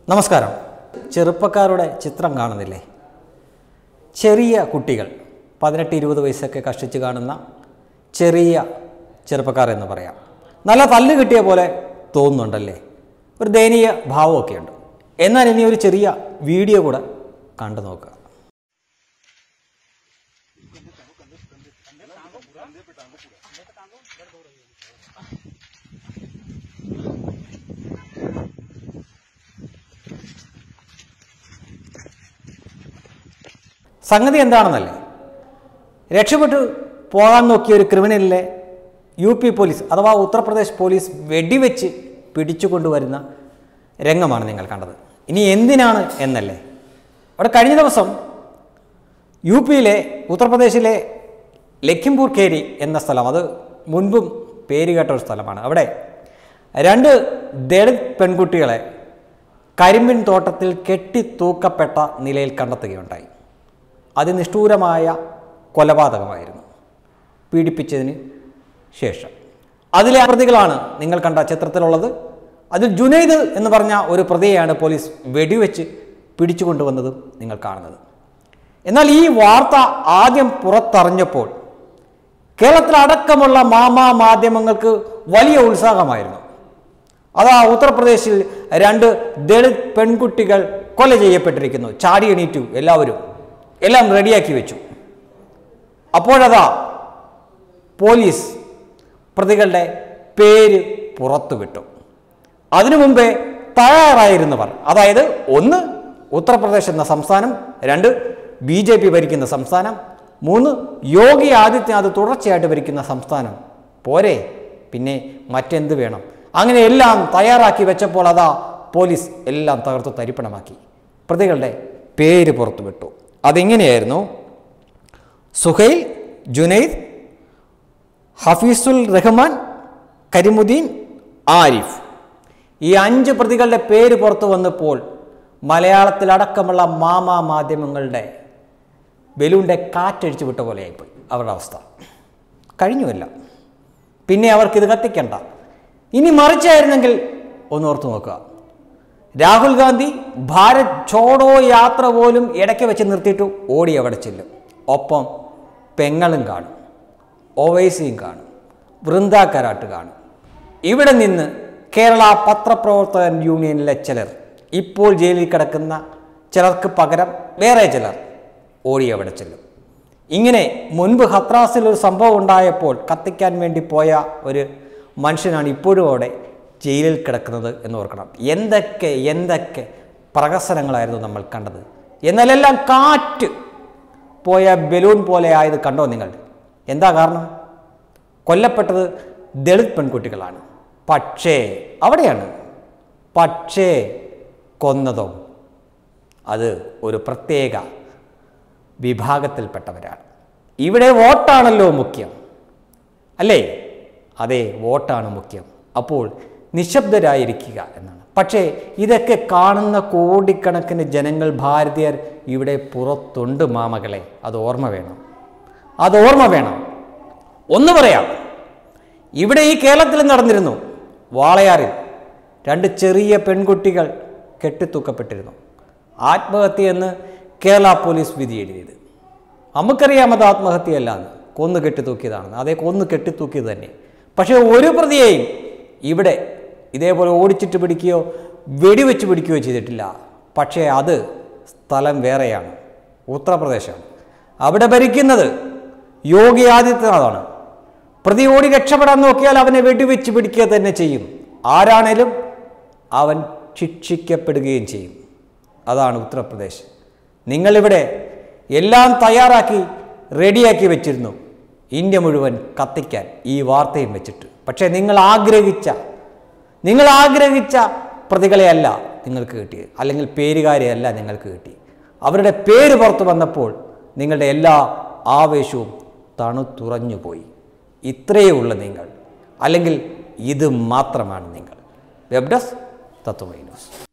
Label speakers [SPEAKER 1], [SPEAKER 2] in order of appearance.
[SPEAKER 1] നമസ്കാരം ചെറുപ്പക്കാരുടെ ചിത്രം കാണുന്നില്ലേ ചെറിയ കുട്ടികൾ പതിനെട്ട് ഇരുപത് വയസ്സൊക്കെ കഷ്ടിച്ച് കാണുന്ന ചെറിയ ചെറുപ്പക്കാർ എന്ന് പറയാം നല്ല തല്ല് കിട്ടിയ പോലെ തോന്നുന്നുണ്ടല്ലേ ഒരു ദയനീയ ഭാവമൊക്കെ ഉണ്ട് എന്നാൽ ഇനി ഒരു ചെറിയ വീഡിയോ കൂടെ കണ്ടു നോക്കുക സംഗതി എന്താണെന്നല്ലേ രക്ഷപ്പെട്ടു പോകാൻ നോക്കിയ ഒരു ക്രിമിനലിനെ യു പി പോലീസ് അഥവാ ഉത്തർപ്രദേശ് പോലീസ് വെടിവെച്ച് പിടിച്ചുകൊണ്ടുവരുന്ന രംഗമാണ് നിങ്ങൾ കണ്ടത് ഇനി എന്തിനാണ് എന്നല്ലേ അവിടെ കഴിഞ്ഞ ദിവസം യു പിയിലെ ഉത്തർപ്രദേശിലെ ലഖിംപൂർ ഖേരി എന്ന സ്ഥലം അത് മുൻപും പേര് കേട്ട ഒരു സ്ഥലമാണ് അവിടെ രണ്ട് ദളിത് പെൺകുട്ടികളെ കരിമ്പിൻ തോട്ടത്തിൽ കെട്ടിത്തൂക്കപ്പെട്ട നിലയിൽ കണ്ടെത്തുകയുണ്ടായി അതിനിഷ്ഠൂരമായ കൊലപാതകമായിരുന്നു പീഡിപ്പിച്ചതിന് ശേഷം അതിലെ പ്രതികളാണ് നിങ്ങൾ കണ്ട ചിത്രത്തിലുള്ളത് അതിൽ ജുനൈദ് എന്ന് പറഞ്ഞ ഒരു പ്രതിയെയാണ് പോലീസ് വെടിവെച്ച് പിടിച്ചുകൊണ്ടുവന്നതും നിങ്ങൾ കാണുന്നത് എന്നാൽ ഈ വാർത്ത ആദ്യം പുറത്തറിഞ്ഞപ്പോൾ കേരളത്തിലടക്കമുള്ള മാമാ മാധ്യമങ്ങൾക്ക് വലിയ ഉത്സാഹമായിരുന്നു അതാ ഉത്തർപ്രദേശിൽ രണ്ട് ദളിത് പെൺകുട്ടികൾ കൊല ചെയ്യപ്പെട്ടിരിക്കുന്നു ചാടി എണീറ്റു എല്ലാവരും എല്ലാം റെഡിയാക്കി വെച്ചു അപ്പോഴതാ പോലീസ് പ്രതികളുടെ പേര് പുറത്തുവിട്ടു അതിനു മുമ്പേ തയ്യാറായിരുന്നവർ അതായത് ഒന്ന് ഉത്തർപ്രദേശ് എന്ന സംസ്ഥാനം രണ്ട് ബി ജെ പി ഭരിക്കുന്ന സംസ്ഥാനം മൂന്ന് യോഗി ആദിത്യനാഥ് തുടർച്ചയായിട്ട് ഭരിക്കുന്ന സംസ്ഥാനം പോരെ പിന്നെ മറ്റെന്ത് വേണം അങ്ങനെ എല്ലാം തയ്യാറാക്കി വെച്ചപ്പോൾ അതാ പോലീസ് എല്ലാം തകർത്തു തരിപ്പണമാക്കി പ്രതികളുടെ പേര് പുറത്തുവിട്ടു അതെങ്ങനെയായിരുന്നു സുഹൈൽ ജുനൈദ് ഹഫീസുൽ റഹ്മാൻ കരിമുദ്ദീൻ ആരിഫ് ഈ അഞ്ച് പ്രതികളുടെ പേര് പുറത്തു വന്നപ്പോൾ മലയാളത്തിലടക്കമുള്ള മാമാ മാധ്യമങ്ങളുടെ ബലൂണിൻ്റെ കാറ്റഴിച്ചു വിട്ട പോലെയായിപ്പോയി അവരുടെ അവസ്ഥ കഴിഞ്ഞുമില്ല പിന്നെ അവർക്കിത് കത്തിക്കണ്ട ഇനി മറിച്ചായിരുന്നെങ്കിൽ ഒന്ന് ഓർത്തു നോക്കുക രാഹുൽ ഗാന്ധി ഭാരത് ഛോഡോ യാത്ര പോലും ഇടയ്ക്ക് വെച്ച് നിർത്തിയിട്ട് ഓടി അവിടെ ചെല്ലും ഒപ്പം പെങ്ങളും കാണും ഒവൈസിയും കാണും വൃന്ദ കരാട്ട് കാണും ഇവിടെ നിന്ന് കേരള പത്രപ്രവർത്തകൻ യൂണിയനിലെ ചിലർ ഇപ്പോൾ ജയിലിൽ കിടക്കുന്ന ചിലർക്ക് പകരം വേറെ ചിലർ ഓടി അവിടെ ചെല്ലും ഇങ്ങനെ മുൻപ് ഹത്രാസിൽ ഒരു സംഭവം ഉണ്ടായപ്പോൾ കത്തിക്കാൻ വേണ്ടി പോയ ഒരു മനുഷ്യനാണ് ഇപ്പോഴും അവിടെ ജയിലിൽ കിടക്കുന്നത് എന്ന് ഓർക്കണം എന്തൊക്കെ എന്തൊക്കെ പ്രഹസനങ്ങളായിരുന്നു നമ്മൾ കണ്ടത് എന്നാലെല്ലാം കാറ്റ് പോയ ബലൂൺ പോലെ ആയത് കണ്ടോ നിങ്ങൾ എന്താ കാരണം കൊല്ലപ്പെട്ടത് ദളിത് പെൺകുട്ടികളാണ് പക്ഷേ അവിടെയാണ് പക്ഷേ കൊന്നതോ അത് ഒരു പ്രത്യേക വിഭാഗത്തിൽപ്പെട്ടവരാണ് ഇവിടെ വോട്ടാണല്ലോ മുഖ്യം അല്ലേ അതെ വോട്ടാണ് മുഖ്യം അപ്പോൾ നിശബ്ദരായിരിക്കുക എന്നാണ് പക്ഷേ ഇതൊക്കെ കാണുന്ന കോടിക്കണക്കിന് ജനങ്ങൾ ഭാരതീയർ ഇവിടെ പുറത്തുണ്ട് മാമകളെ അത് ഓർമ്മ വേണം അത് ഓർമ്മ വേണം ഒന്ന് പറയാം ഇവിടെ ഈ കേരളത്തിൽ നടന്നിരുന്നു വാളയാറിൽ രണ്ട് ചെറിയ പെൺകുട്ടികൾ കെട്ടിത്തൂക്കപ്പെട്ടിരുന്നു ആത്മഹത്യയെന്ന് കേരള പോലീസ് വിധി എഴുതിയത് നമുക്കറിയാം അത് ആത്മഹത്യയല്ല എന്ന് കൊന്നു കെട്ടിത്തൂക്കിയതാണെന്ന് അതേ കൊന്നു കെട്ടിത്തൂക്കിയത് തന്നെ പക്ഷേ ഒരു പ്രതിയെയും ഇവിടെ ഇതേപോലെ ഓടിച്ചിട്ട് പിടിക്കുകയോ വെടിവെച്ച് പിടിക്കുകയോ ചെയ്തിട്ടില്ല പക്ഷേ അത് സ്ഥലം വേറെയാണ് ഉത്തർപ്രദേശാണ് അവിടെ ഭരിക്കുന്നത് യോഗി ആദിത്യനാഥാണ് പ്രതി ഓടി രക്ഷപ്പെടാൻ നോക്കിയാൽ അവനെ വെടിവെച്ച് പിടിക്കുക തന്നെ ചെയ്യും ആരാണേലും അവൻ ശിക്ഷിക്കപ്പെടുകയും ചെയ്യും അതാണ് ഉത്തർപ്രദേശ് നിങ്ങളിവിടെ എല്ലാം തയ്യാറാക്കി റെഡിയാക്കി വെച്ചിരുന്നു ഇന്ത്യ മുഴുവൻ കത്തിക്കാൻ ഈ വാർത്തയും വെച്ചിട്ട് പക്ഷേ നിങ്ങൾ ആഗ്രഹിച്ച നിങ്ങൾ ആഗ്രഹിച്ച പ്രതികളെയല്ല നിങ്ങൾക്ക് കിട്ടിയത് അല്ലെങ്കിൽ പേരുകാരെയല്ല നിങ്ങൾക്ക് കിട്ടി അവരുടെ പേര് പുറത്തു വന്നപ്പോൾ നിങ്ങളുടെ എല്ലാ ആവേശവും തണുത്തുറഞ്ഞു പോയി ഇത്രയേ ഉള്ളൂ നിങ്ങൾ അല്ലെങ്കിൽ ഇത് മാത്രമാണ് നിങ്ങൾ വെബ് ഡെസ്ക് തത്വമൈ ന്യൂസ്